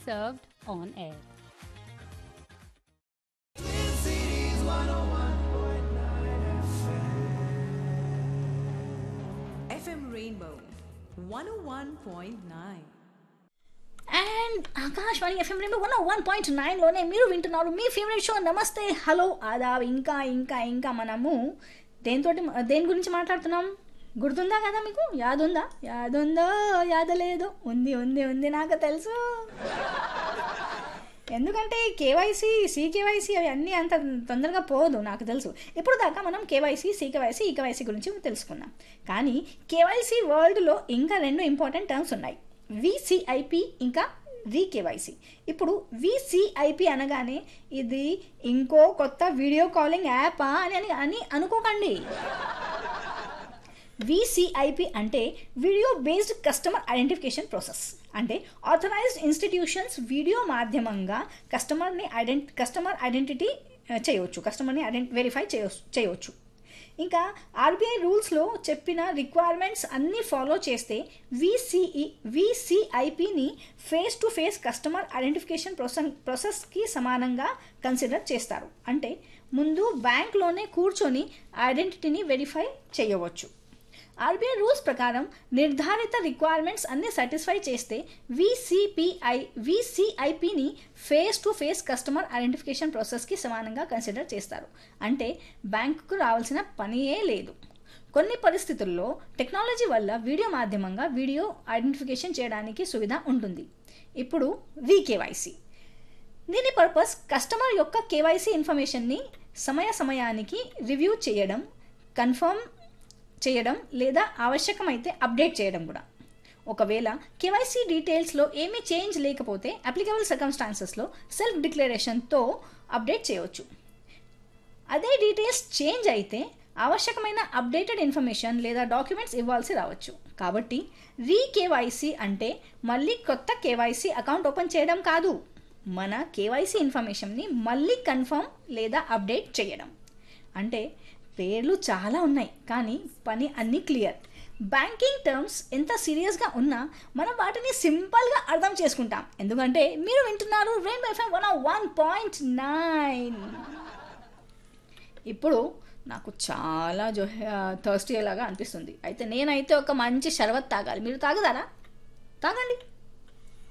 served on air. FM Rainbow 101.9. And Akashvani FM రెండు one one point నైన్లోనే మీరు వింటున్నారు మీ ఫేవరెట్ షో నమస్తే హలో ఆదాబ్ ఇంకా ఇంకా ఇంకా మనము దేనితో దేని గురించి మాట్లాడుతున్నాం గుర్తుందా కదా మీకు యాదుందా యాదుందో యాదలేదో ఉంది ఉంది ఉంది నాకు తెలుసు ఎందుకంటే కేవైసీ సీకేవైసీ అవి అన్నీ అంత తొందరగా పోదు నాకు తెలుసు ఇప్పుడు దాకా మనం కేవైసీ సీకేవైసీ ఈకేవైసీ గురించి తెలుసుకున్నాం కానీ కేవైసీ వరల్డ్లో ఇంకా రెండు ఇంపార్టెంట్ టర్మ్స్ ఉన్నాయి విసిఐపి ఇంకా వికేవైసీ ఇప్పుడు విసిఐపి అనగానే ఇది ఇంకో కొత్త వీడియో కాలింగ్ యాపా అని అని అని అనుకోకండి విసిఐపి అంటే video based customer identification process అంటే ఆథరైజ్డ్ ఇన్స్టిట్యూషన్స్ వీడియో మాధ్యమంగా కస్టమర్ని ఐడెంటి కస్టమర్ ఐడెంటిటీ చేయవచ్చు కస్టమర్ని ఐడెంటి వెరిఫై చేయవచ్చు చేయవచ్చు ఇంకా ఆర్బీఐ రూల్స్లో చెప్పిన రిక్వైర్మెంట్స్ అన్నీ ఫాలో చేస్తే విసిఈ విసిఐపిని face to face customer identification process ప్రాసెస్కి సమానంగా కన్సిడర్ చేస్తారు అంటే ముందు బ్యాంక్లోనే కూర్చొని ఐడెంటిటీని వెరిఫై చేయవచ్చు ఆర్బీఐ రూల్స్ ప్రకారం నిర్ధారిత రిక్వైర్మెంట్స్ అన్ని సాటిస్ఫై చేస్తే విసిపిఐ విసిఐపిని face to face customer identification ప్రాసెస్కి సమానంగా కన్సిడర్ చేస్తారు అంటే బ్యాంకుకు రావాల్సిన పనియే లేదు కొన్ని పరిస్థితుల్లో టెక్నాలజీ వల్ల వీడియో మాధ్యమంగా వీడియో ఐడెంటిఫికేషన్ చేయడానికి సువిధ ఉంటుంది ఇప్పుడు వికేవైసీ దీని పర్పస్ కస్టమర్ యొక్క కేవైసీ ఇన్ఫర్మేషన్ని సమయ సమయానికి రివ్యూ చేయడం కన్ఫర్మ్ చేయడం లేదా ఆవశ్యకమైతే అప్డేట్ చేయడం కూడా ఒకవేళ కేవైసీ డీటెయిల్స్లో ఏమీ చేంజ్ లేకపోతే అప్లికబుల్ సర్కమ్స్టాన్సెస్లో సెల్ఫ్ డిక్లరేషన్తో అప్డేట్ చేయవచ్చు అదే డీటెయిల్స్ చేంజ్ అయితే ఆవశ్యకమైన అప్డేటెడ్ ఇన్ఫర్మేషన్ లేదా డాక్యుమెంట్స్ ఇవ్వాల్సి రావచ్చు కాబట్టి రీ కేవైసీ అంటే మళ్ళీ కొత్త కేవైసీ అకౌంట్ ఓపెన్ చేయడం కాదు మన కేవైసీ ఇన్ఫర్మేషన్ని మళ్ళీ కన్ఫర్మ్ లేదా అప్డేట్ చేయడం అంటే పేర్లు చాలా ఉన్నాయి కానీ పని అన్నీ క్లియర్ బ్యాంకింగ్ టర్మ్స్ ఎంత సీరియస్గా ఉన్నా మనం వాటిని సింపుల్గా అర్థం చేసుకుంటాం ఎందుకంటే మీరు వింటున్నారు rainbow FM one one point nine ఇప్పుడు నాకు చాలా జో థర్స్టీ లాగా అనిపిస్తుంది అయితే నేనైతే ఒక మంచి షర్బత్ తాగాలి మీరు తాగుతారా తాగండి